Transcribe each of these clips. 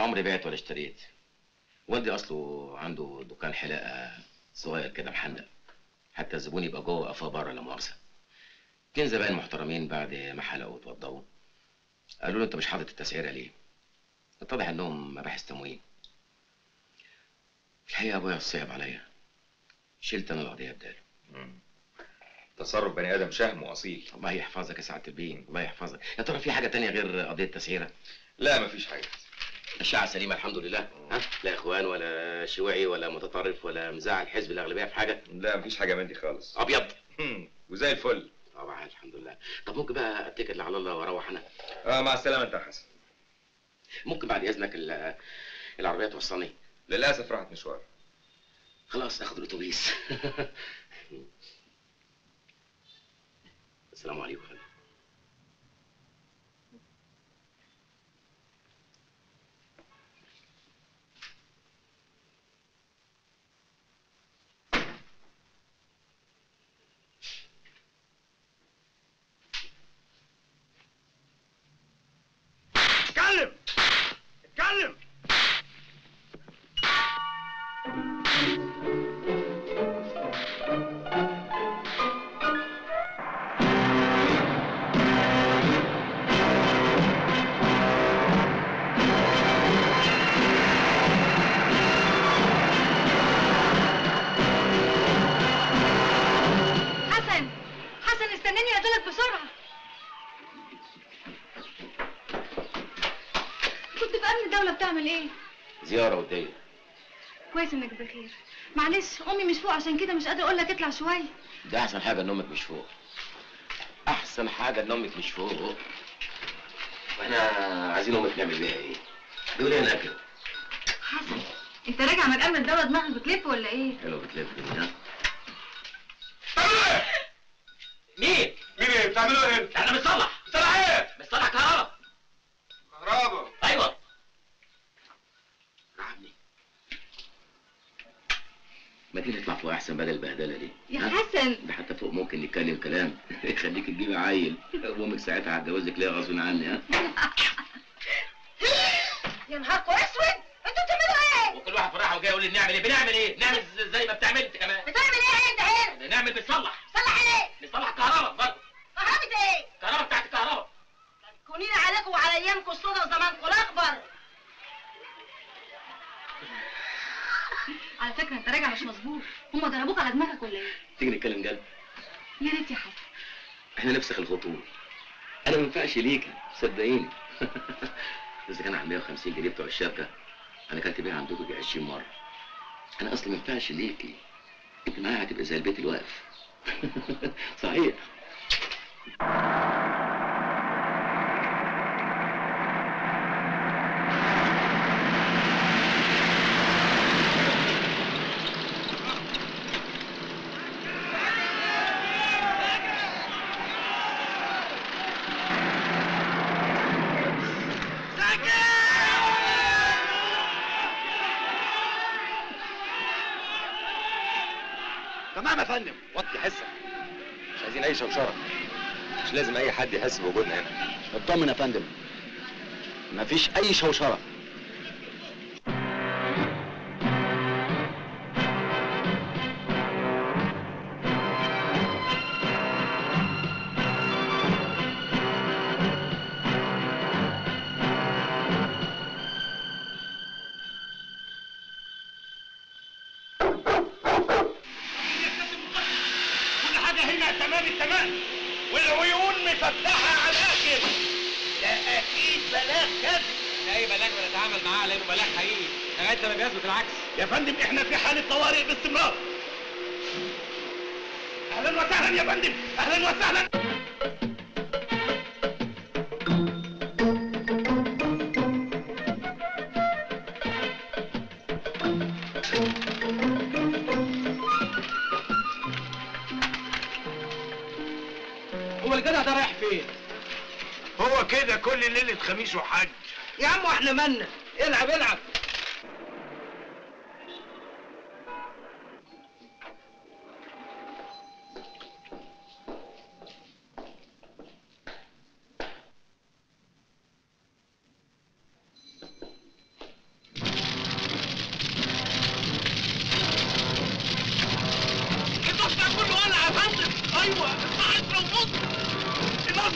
عمري بعت ولا اشتريت والدي اصله عنده دكان حلاقه صغير كده محندق حتى الزبون يبقى جوه قفاه بره لا مؤاخذه اتنين زباين محترمين بعد ما حلقوا واتوضوا قالوا له انت مش حاطط التسعيره ليه؟ اتضح انهم مباحث تموين الحقيقه ابويا صعب عليا شلت انا القضيه بداله تصرف بني ادم شهم واصيل الله يحفظك يا سعاده البين الله يحفظك يا ترى في حاجه تانية غير قضيه تسعيره لا مفيش حاجه الشعب سليمه الحمد لله ها لا اخوان ولا شيوعي ولا متطرف ولا مزاعل حزب الاغلبيه في حاجه لا مفيش حاجه من دي خالص ابيض وزي الفل طبعا الحمد لله طب ممكن بقى اتكل على الله واروح انا اه مع السلامه انت يا حسن ممكن بعد اذنك ال- العربيه توصلني للاسف راحت مشوار خلاص اخد الاتوبيس السلام عليكم يا فندم. اتكلم اتكلم حسن حسن استناني اقابلك بسرعه كنت في امن الدوله بتعمل ايه زياره وديه كويس انك بخير معلش امي مش فوق عشان كده مش قادره اقول لك اطلع شويه ده احسن حاجه ان امك مش فوق احسن حاجه ان امك مش فوق واحنا عايزين امك نعمل بيها ايه دول ايه الاكل حسن انت راجع من امن الدوله دماغك بتلف ولا ايه حلو بتلف كده ها مين؟ مين ايه؟ بتعملوا ايه؟ احنا بنصلح بتصلح ايه؟ بنصلح كهرباء كهرباء ايوه رعبني ما تيجي نطلع فوق احسن بدل البهدله دي يا ها؟ حسن ده حتى فوق ممكن نتكلم كلام يخليك تجيبي عيل وامك ساعتها هتجوزك ليه غصب عني ها يا نهاركم اسود انتوا بتعملوا ايه وكل واحد في راحه وجاي يقول لي نعمل ايه بنعمل ايه نعمل ز- زي ما بتعمل انت كمان بتعمل ايه انت هنا نعمل بنصلح صلح عليه بنصلح كهرباء برضه كهربة ايه الكهرباء بتاعت الكهرباء كونين عليكم وعلى ايامكم الصودا وزمانكم الاكبر على فكره انت راجع مش مظبوط هم ضربوك على دماغك ولا ايه تيجي نتكلم جد يا ريت يا حسن احنا نفسخ الخطوط انا ما ينفعش ليكي صدقيني اذا كان على 150 جنيه بتوع الشركه انا كنت بيها عندكم يجي 20 مره انا اصلا ما ينفعش ليكي انت معايا هتبقى زي البيت الواقف صحيح تمام يا فندم وطي حسك مش عايزين اي شوشره مش لازم اي حد يحس بوجودنا هنا اطمن يا فندم مفيش اي شوشره كل حاجه هنا تمام التمام والعيون مفتحه على الاخر ده اكيد بلاغ كذب اي بلاغ بنتعامل معاه لانه بلاغ حقيقي لغايه لما بيثبت العكس يا فندم احنا في حاله طوارئ باستمرار اهلا وسهلا يا فندم اهلا وسهلا هو الجدع ده رايح فين؟ هو كده كل ليله خميس وحج يا عم واحنا مالنا العب العب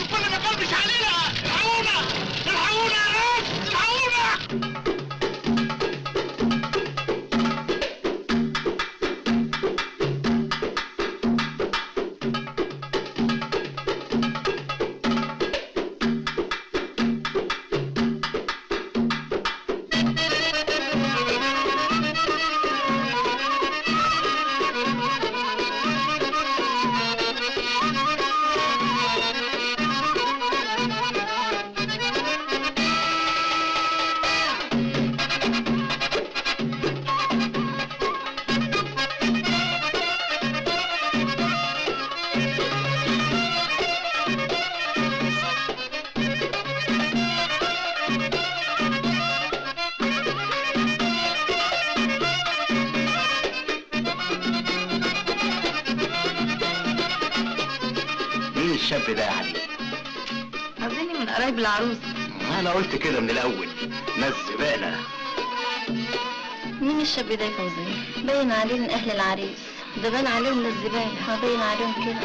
كل ما كلبش علينا الحقونا الحقونا يا ناس الحقونا مين الشاب ده يا علي؟ أظني من قرايب العروس انا قلت كده من الاول ناس زبالة مين الشاب ده يا فوزية؟ باين عليه من أهل العريس ده باين عليهم للزبالة باين عليهم كده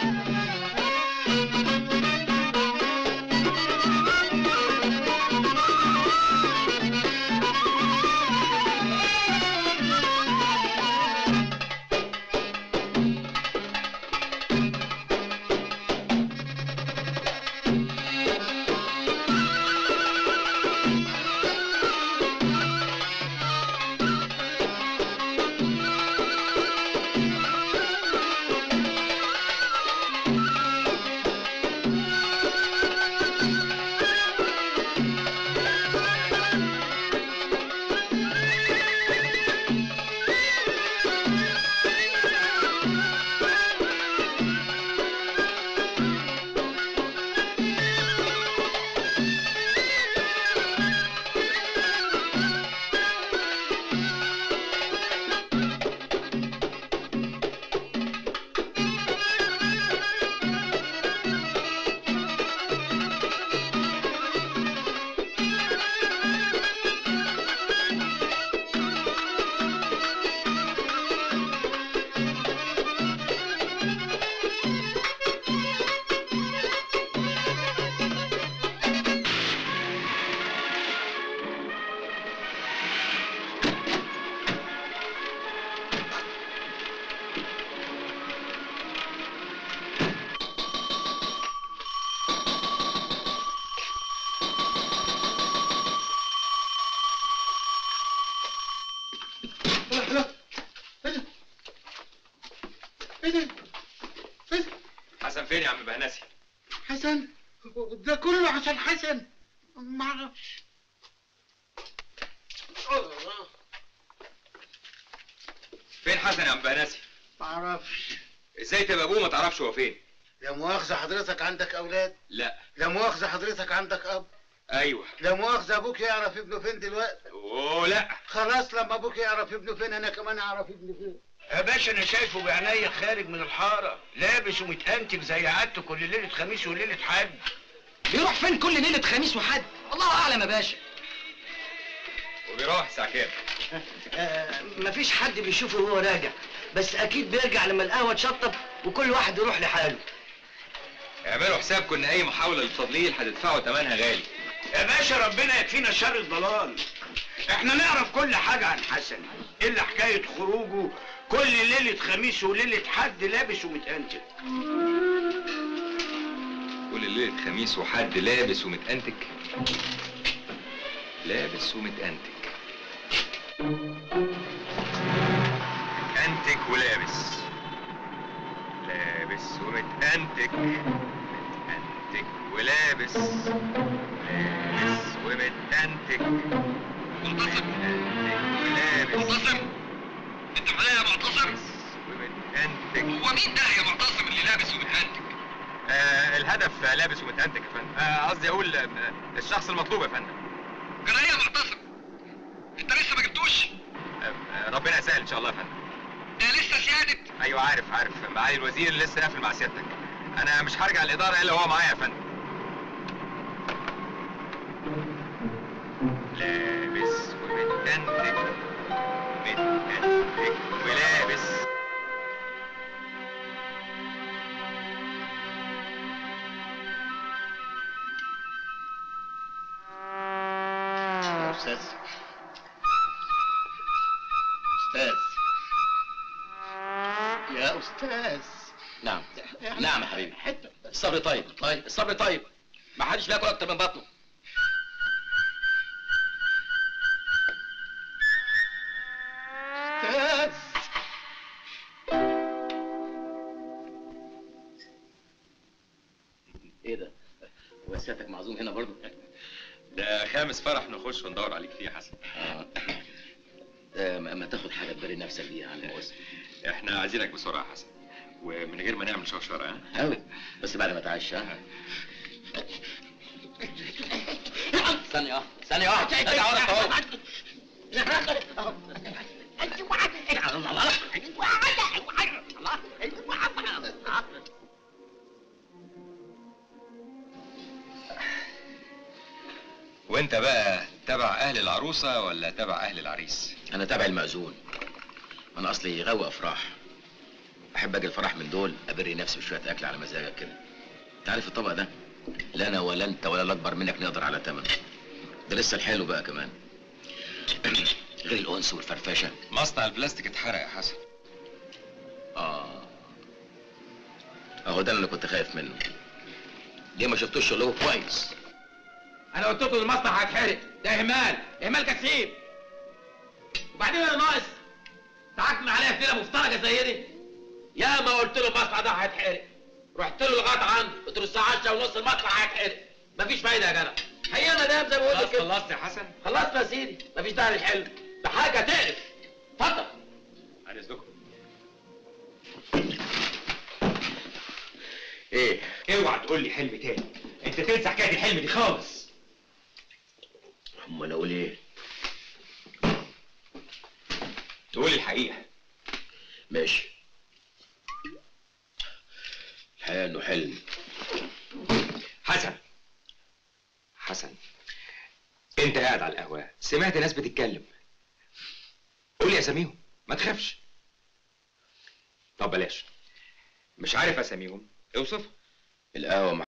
حسن فين يا عم بهنسي حسن ده كله عشان حسن معرفش فين حسن يا عم بهنسي معرفش ازاي تبقى ابوه ما تعرفش هو فين لا مؤاخذة حضرتك عندك أولاد لا لا مؤاخذة حضرتك عندك أب ايوه لا مؤاخذة أبوك يعرف ابنه فين دلوقتي اوه لا خلاص لما أبوك يعرف ابنه فين أنا كمان أعرف ابني فين يا باشا انا شايفه بعينيا خارج من الحاره لابس ومتأنتج زي عادته كل ليله خميس وليله حد بيروح فين كل ليله خميس وحد الله اعلم يا باشا وبيروح الساعه كام آه مفيش حد بيشوفه وهو راجع بس اكيد بيرجع لما القهوه تشطب وكل واحد يروح لحاله اعملوا حسابكم ان اي محاوله للتضليل هتدفعوا ثمنها غالي يا باشا ربنا يكفينا شر الضلال احنا نعرف كل حاجه عن حسن الا حكايه خروجه كل ليله خميس وليله حد لابس ومتأنتج كل ليله خميس وحد لابس ومتأنتج لابس ومتأنتج متأنتج ولابس لابس ومتأنتج متأنتج ولابس لابس ومتأنتج متأنتج ولابس معتصم انت معايا يا معتصم ومتأنتج هو مين ده يا معتصم اللي لابس ومتهنتج آه الهدف آه، لابس ومتأنتج يا فندم آه، قصدي اقول آه، الشخص المطلوب يا فندم جرى ايه يا معتصم انت لسه ما جبتوش آه، آه، ربنا يسهل ان شاء الله يا فندم ده لسه سيادة ايوه عارف عارف معالي الوزير لسه قافل مع سيادتك انا مش هرجع الاداره الا هو معايا يا فندم لابس ومتأنتج متأنتج ولابس استاذ استاذ يا استاذ نعم نعم يا حبيبي الصبر طيب طيب الصبر طيب ما حدش بياكل اكتر من بطنه استاذ ايه ده هو سيادتك معزوم هنا برضه ده خامس فرح نخش وندور عليك فيه يا حسن آه. آه، ما ما تاخد حاجه تبري نفسك بيها عن المؤسسه احنا عايزينك بسرعه يا حسن ومن غير ما نعمل شوشره ها قوي بس بعد ما تعيش ها ثانية واحدة ثانية واحدة ارجع ورا اهو وانت بقى تبع اهل العروسه ولا تبع اهل العريس انا تابع المأذون انا اصلي غاوي افراح احب اجي الفرح من دول ابري نفسي بشويه اكل على مزاجك كده انت عارف الطبق ده لا انا ولا انت ولا الاكبر منك نقدر على ثمنه ده لسه الحلو بقى كمان غير الانس والفرفشه مصنع البلاستيك اتحرق يا حسن اه اهو ده اللي كنت خايف منه ليه ما شفتوش شغله كويس انا قلت لكم المصنع هيتحرق ده اهمال اهمال كثير وبعدين انا ناقص تعكن عليا في ليله مفترجه زي دي يا ما قلت له المصنع ده هيتحرق رحت له لغايه عنده قلت له الساعه 10 ونص المصنع هيتحرق مفيش فايده يا جدع هي انا دام زي ما قلت خلاص كده خلصت يا حسن خلصنا يا سيدي مفيش داعي للحلم ده حاجه تقرف اتفضل على اذنكم ايه اوعى تقول لي حلم تاني انت تنسى حكايه الحلم دي خالص امال اقول ايه تقول الحقيقه ماشي الحقيقه انه حلم حسن حسن انت قاعد على القهوه سمعت ناس بتتكلم قول لي اساميهم ما تخافش طب بلاش مش عارف اساميهم اوصف القهوه